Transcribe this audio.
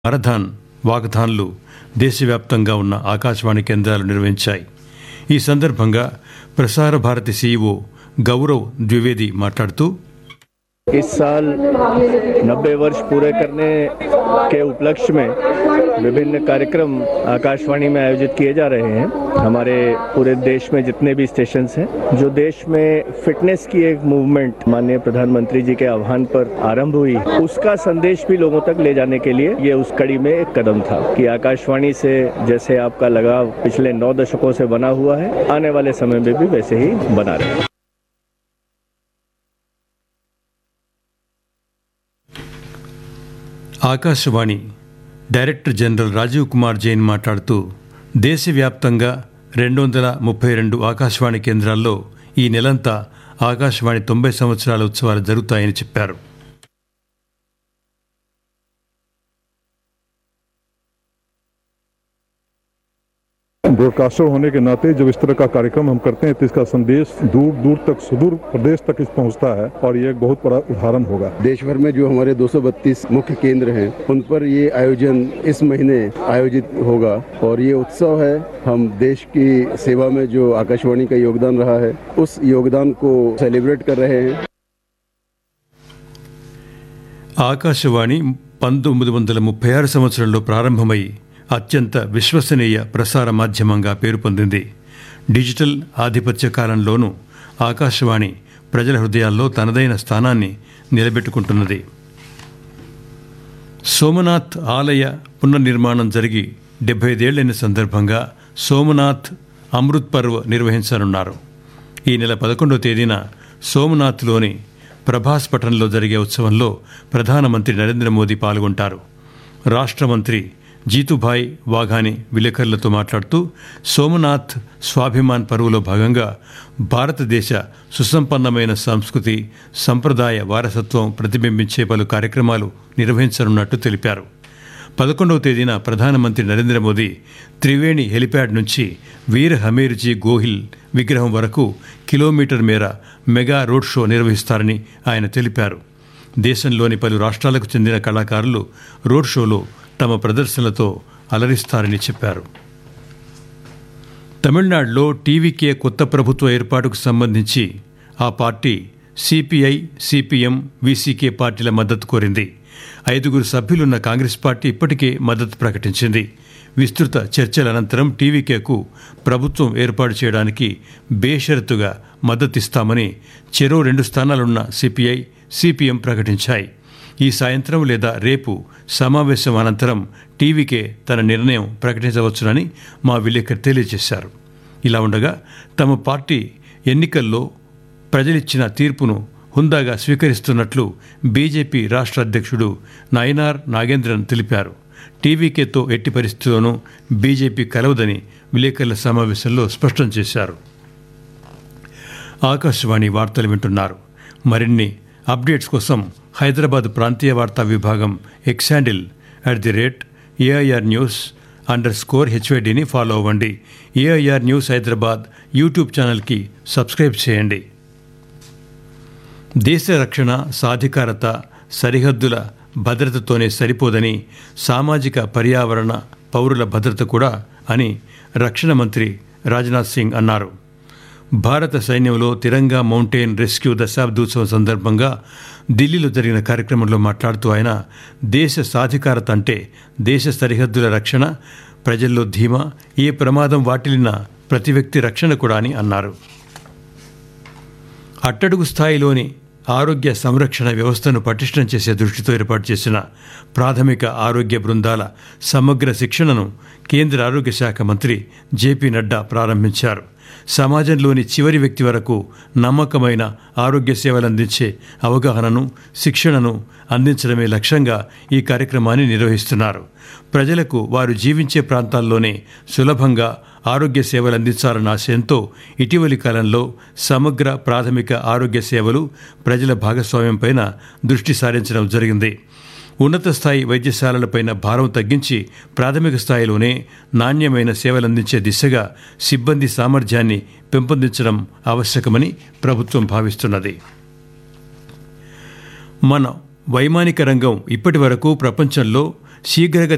marathon వాకథాన్లు దేశవ్యాప్తంగా ఉన్న ఆకాశవాణి కేంద్రాలు నిర్వహించాయి ఈ సందర్భంగా ప్రసార భారతి సీఈఓ గౌరవ్ ద్వివేది మాట్లాడుతూ इस साल 90 वर्ष पूरे करने के उपलक्ष्य में विभिन्न कार्यक्रम आकाशवाणी में आयोजित किए जा रहे हैं हमारे पूरे देश में जितने भी स्टेशन हैं जो देश में फिटनेस की एक मूवमेंट माननीय प्रधानमंत्री जी के आह्वान पर आरंभ हुई उसका संदेश भी लोगों तक ले जाने के लिए ये उस कड़ी में एक कदम था कि आकाशवाणी से जैसे आपका लगाव पिछले नौ दशकों से बना हुआ है आने वाले समय में भी वैसे ही बना रहे ఆకాశవాణి డైరెక్టర్ జనరల్ రాజీవ్ కుమార్ జైన్ మాట్లాడుతూ దేశవ్యాప్తంగా రెండు వందల ముప్పై రెండు ఆకాశవాణి కేంద్రాల్లో ఈ నెలంతా ఆకాశవాణి తొంభై సంవత్సరాల ఉత్సవాలు జరుగుతాయని చెప్పారు ब्रॉडकास्टर होने के नाते जब इस तरह का कार्यक्रम हम करते हैं तो इसका संदेश दूर दूर तक सुदूर प्रदेश तक इस पहुंचता है और ये एक बहुत बड़ा उदाहरण होगा देश भर में जो हमारे 232 मुख्य केंद्र हैं उन पर ये आयोजन इस महीने आयोजित होगा और ये उत्सव है हम देश की सेवा में जो आकाशवाणी का योगदान रहा है उस योगदान को सेलिब्रेट कर रहे हैं ఆకాశవాణి పంతొమ్మిది వందల ముప్పై ఆరు సంవత్సరంలో ప్రారంభమై అత్యంత విశ్వసనీయ ప్రసార మాధ్యమంగా పేరు పొందింది డిజిటల్ ఆధిపత్య కాలంలోనూ ఆకాశవాణి ప్రజల హృదయాల్లో తనదైన స్థానాన్ని నిలబెట్టుకుంటున్నది సోమనాథ్ ఆలయ పునర్నిర్మాణం జరిగి డెబ్బై ఐదేళ్లైన సందర్భంగా సోమనాథ్ అమృత్ పర్వ్ నిర్వహించనున్నారు ఈ నెల పదకొండవ తేదీన సోమనాథ్లోని ప్రభాస్ పట్టణంలో జరిగే ఉత్సవంలో ప్రధానమంత్రి నరేంద్ర మోదీ పాల్గొంటారు రాష్ట్ర మంత్రి జీతుభాయ్ వాఘాని విలేకరులతో మాట్లాడుతూ సోమనాథ్ స్వాభిమాన్ పరువులో భాగంగా భారతదేశ సుసంపన్నమైన సంస్కృతి సంప్రదాయ వారసత్వం ప్రతిబింబించే పలు కార్యక్రమాలు నిర్వహించనున్నట్టు తెలిపారు పదకొండవ తేదీన ప్రధానమంత్రి నరేంద్ర మోదీ త్రివేణి హెలిప్యాడ్ నుంచి వీర్ హమీర్జీ గోహిల్ విగ్రహం వరకు కిలోమీటర్ మేర మెగా రోడ్ షో నిర్వహిస్తారని ఆయన తెలిపారు దేశంలోని పలు రాష్ట్రాలకు చెందిన కళాకారులు రోడ్ షోలో తమ ప్రదర్శనలతో అలరిస్తారని చెప్పారు తమిళనాడులో టీవీకే కొత్త ప్రభుత్వ ఏర్పాటుకు సంబంధించి ఆ పార్టీ సిపిఐ సిపిఎం వీసీకే పార్టీల మద్దతు కోరింది ఐదుగురు సభ్యులున్న కాంగ్రెస్ పార్టీ ఇప్పటికే మద్దతు ప్రకటించింది విస్తృత చర్చల అనంతరం టీవీకేకు ప్రభుత్వం ఏర్పాటు చేయడానికి బేషరతుగా మద్దతిస్తామని చెరో రెండు స్థానాలున్న సిపిఐ సిపిఎం ప్రకటించాయి ఈ సాయంత్రం లేదా రేపు సమావేశం అనంతరం టీవీకే తన నిర్ణయం ప్రకటించవచ్చునని మా విలేకరు తెలియజేశారు ఇలా ఉండగా తమ పార్టీ ఎన్నికల్లో ప్రజలిచ్చిన తీర్పును హుందాగా స్వీకరిస్తున్నట్లు బీజేపీ రాష్ట్ర అధ్యక్షుడు నయనార్ నాగేంద్రన్ తెలిపారు టీవీకేతో ఎట్టి పరిస్థితుల్లోనూ బీజేపీ కలవదని విలేకరుల సమావేశంలో స్పష్టం చేశారు ఆకాశవాణి వార్తలు వింటున్నారు మరిన్ని అప్డేట్స్ కోసం హైదరాబాద్ ప్రాంతీయ వార్తా విభాగం X handle at the rate AIR news underscore హెచ్వైడిని ఫాలో అవ్వండి ఏఐఆర్ న్యూస్ హైదరాబాద్ యూట్యూబ్ ఛానల్కి సబ్స్క్రైబ్ చేయండి దేశ రక్షణ సాధికారత సరిహద్దుల భద్రతతోనే సరిపోదని సామాజిక పర్యావరణ పౌరుల భద్రత కూడా అని రక్షణ మంత్రి రాజ్నాథ్ సింగ్ అన్నారు భారత సైన్యంలో తిరంగా మౌంటైన్ రెస్క్యూ దశాబ్దోత్సవం సందర్భంగా ఢిల్లీలో జరిగిన కార్యక్రమంలో మాట్లాడుతూ ఆయన దేశ సాధికారత అంటే దేశ సరిహద్దుల రక్షణ ప్రజల్లో ధీమా ఏ ప్రమాదం వాటిల్లిన ప్రతి వ్యక్తి రక్షణ కూడా అని అన్నారు అట్టడుగు స్థాయిలోని ఆరోగ్య సంరక్షణ వ్యవస్థను పటిష్టం చేసే దృష్టితో ఏర్పాటు చేసిన ప్రాథమిక ఆరోగ్య బృందాల సమగ్ర శిక్షణను కేంద్ర ఆరోగ్య శాఖ మంత్రి జేపీ నడ్డా ప్రారంభించారు సమాజంలోని చివరి వ్యక్తి వరకు నమ్మకమైన ఆరోగ్య సేవలు అందించే అవగాహనను శిక్షణను అందించడమే లక్ష్యంగా ఈ కార్యక్రమాన్ని నిర్వహిస్తున్నారు ప్రజలకు వారు జీవించే ప్రాంతాల్లోనే సులభంగా ఆరోగ్య సేవలు అందించాలన్న ఆశయంతో ఇటీవలి కాలంలో సమగ్ర ప్రాథమిక ఆరోగ్య సేవలు ప్రజల భాగస్వామ్యంపైన దృష్టి సారించడం జరిగింది ఉన్నత స్థాయి వైద్యశాలలపైన భారం తగ్గించి ప్రాథమిక స్థాయిలోనే నాణ్యమైన సేవలందించే దిశగా సిబ్బంది సామర్థ్యాన్ని పెంపొందించడం ఆవశ్యకమని ప్రభుత్వం భావిస్తున్నది మన వైమానిక రంగం ఇప్పటి వరకు ప్రపంచంలో శీఘ్రగతి